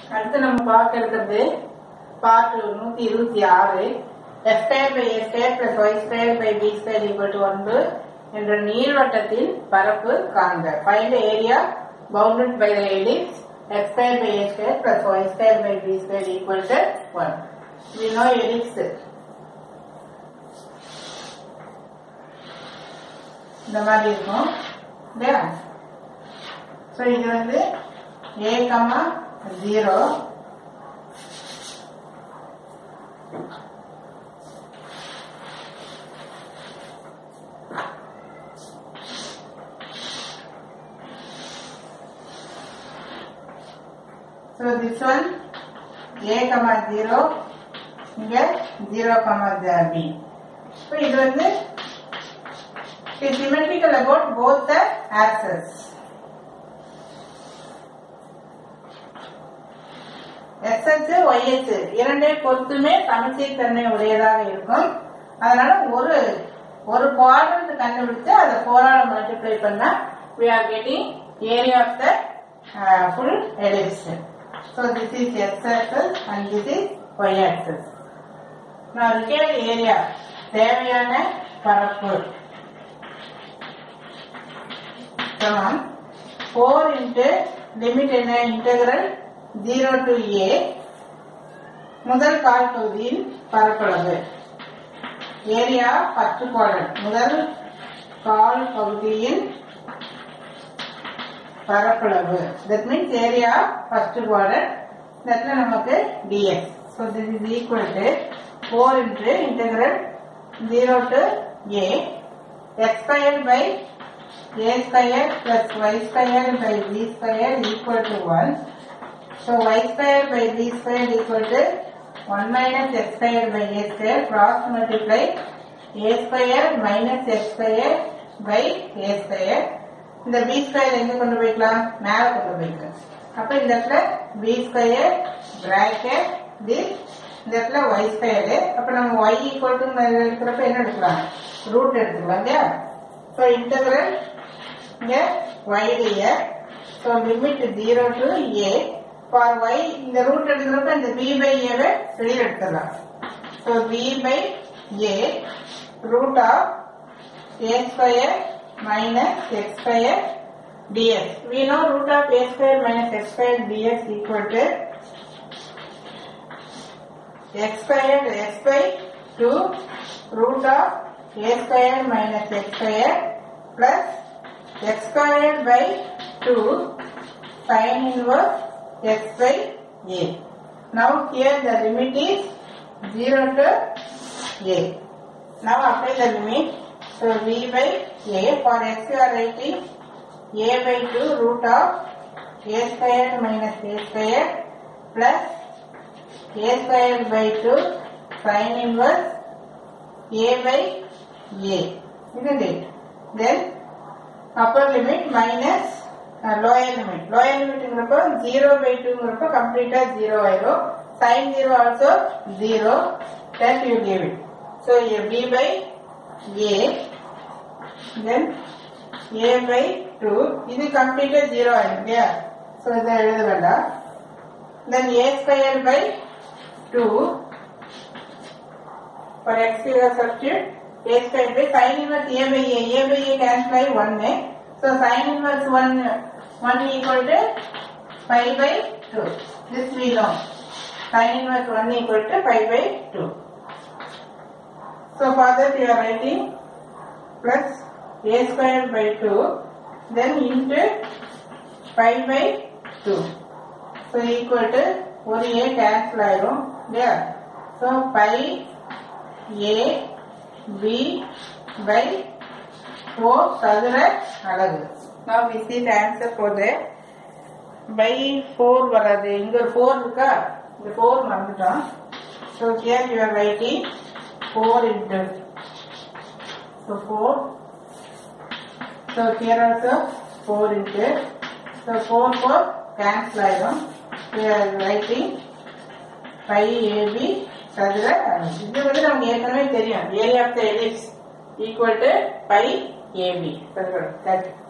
அடுத்து நம்ம பார்க்க இருக்கிறது பார்ட் நூத்தி இருபத்தி ஆறு x square by s square plus y square by b square equal to ஒன்று என்ற நீள்வட்டத்தின் பரப்பு காண்க find area bounded by the ellipse x square by s square plus y square by b square equal to one we know ellipse இந்த மாதிரி இருக்கும் இல்லையா so இது வந்து a comma zero so this one a comma zero இங்க zero comma b so இது வந்து is symmetrical about both the axes. எஸ்ஹெச் ஒய்ஹெச் இரண்டே பொறுத்துமே சமச்சீர் தன்மை உடையதாக இருக்கும் அதனால ஒரு ஒரு குவாட்ரண்ட் கண்டுபிடிச்சு அதை ஃபோரால மல்டிப்ளை பண்ணா we are getting area of the uh, full ellipse. So this is x axis and this is y axis. Now required area தேவையான பரப்பு சமம் 4 into limit என்ன integral 0 to a முதல் கால் பகுதியின் பரப்பளவு ஏரியா ஃபர்ஸ்ட் குவாட்ரண்ட் முதல் கால் பகுதியின் பரப்பளவு that means area first quadrant தட்ல நமக்கு dx so this is equal to 4 into integral 0 to a x squared by a square plus y square by b square equal to 1. So y square by b square equal to 1 minus x square by a square cross multiply a square minus x square by a square. இந்த b square எங்க கொண்டு போய்க்கலாம் மேல கொண்டு போய்க்கலாம் அப்ப இந்த இடத்துல b square bracket this இந்த இடத்துல y square அப்ப நம்ம y equal to இருக்கிறப்ப என்ன எடுக்கலாம் ரூட் எடுத்துக்கலாம் இல்லையா ஸோ இன்டகிரல் இங்க y dx so limit 0 to a for y இந்த ரூட் எடுக்கிறப்ப இந்த b by a வை வெளியில எடுத்துடலாம் so b by a root of a square minus x square dx we know root of a square minus x square dx equal to x square x by 2 root of a square minus x square plus x squared by 2 sin inverse x by a. Now here the limit is 0 to a. Now apply the limit. So v by a for x you are writing a by 2 root of a squared minus a squared plus a squared by 2 sin inverse a by a. Isn't it? Then upper limit minus uh, lower limit. Lower limit ங்கிறப்ப 0 by 2 ங்கிறப்ப கம்ப்ளீட்டா 0 ஆயிரும் sin 0 also 0 that you give it. So a b by a then a by 2 இது கம்ப்ளீட்டா 0 ஆயிரும் இல்லையா so இதை எழுத வேண்டாம் then a square by 2 for x you have substitute a square by sin inverse a by a a by a cancel by 1 so sin inverse 1 1 equal to pi by 2 this we know sin inverse 1 equal to pi by 2 so for that you are writing plus a square by 2 then into pi by 2 so equal to ஒரு a cancel ஆயிரும் இல்லையா so pi a b by 4 சதுர அலகு now we see the answer for the by 4 வராது இங்க ஒரு 4 இருக்கா இந்த 4 மறந்துட்டோம் so here you are writing 4 into so 4 so here also 4 into so 4 4 cancel ஆயிரும் we are writing pi ab சதுர அலகு. இது வந்து நமக்கு ஏற்கனவே தெரியும் area of the ellipse equal to pi a b சதுர தட்